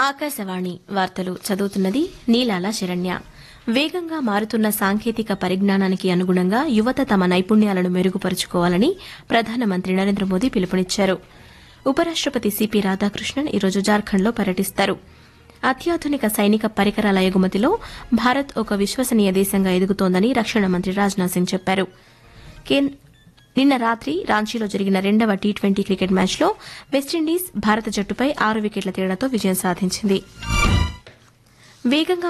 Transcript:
ఆకాశవాణి వార్తలు చదువుతున్నది నీలాల శరణ్య వేగంగా మారుతున్న సాంకేతిక పరిజ్ఞానానికి అనుగుణంగా యువత తమ నైపుణ్యాలను మెరుగుపరుచుకోవాలని ప్రధానమంత్రి నరేంద్ర మోదీ పిలుపునిచ్చారు ఉపరాష్టపతి సిపి రాధాకృష్ణన్ ఈరోజు జార్ఖండ్లో పర్యటిస్తారు అత్యాధునిక సైనిక పరికరాల ఎగుమతిలో భారత్ ఒక విశ్వసనీయ దేశంగా ఎదుగుతోందని రక్షణ మంత్రి రాజ్నాథ్ సింగ్ చెప్పారు కేన్- నిన్న రాత్రి రాంచీలో జరిగిన రెండవ టీ ట్వంటీ క్రికెట్ మ్యాచ్లో వెస్టిండీస్ భారత జట్టుపై ఆరు వికెట్ల తేడాతో విజయం సాధించింది వేగంగా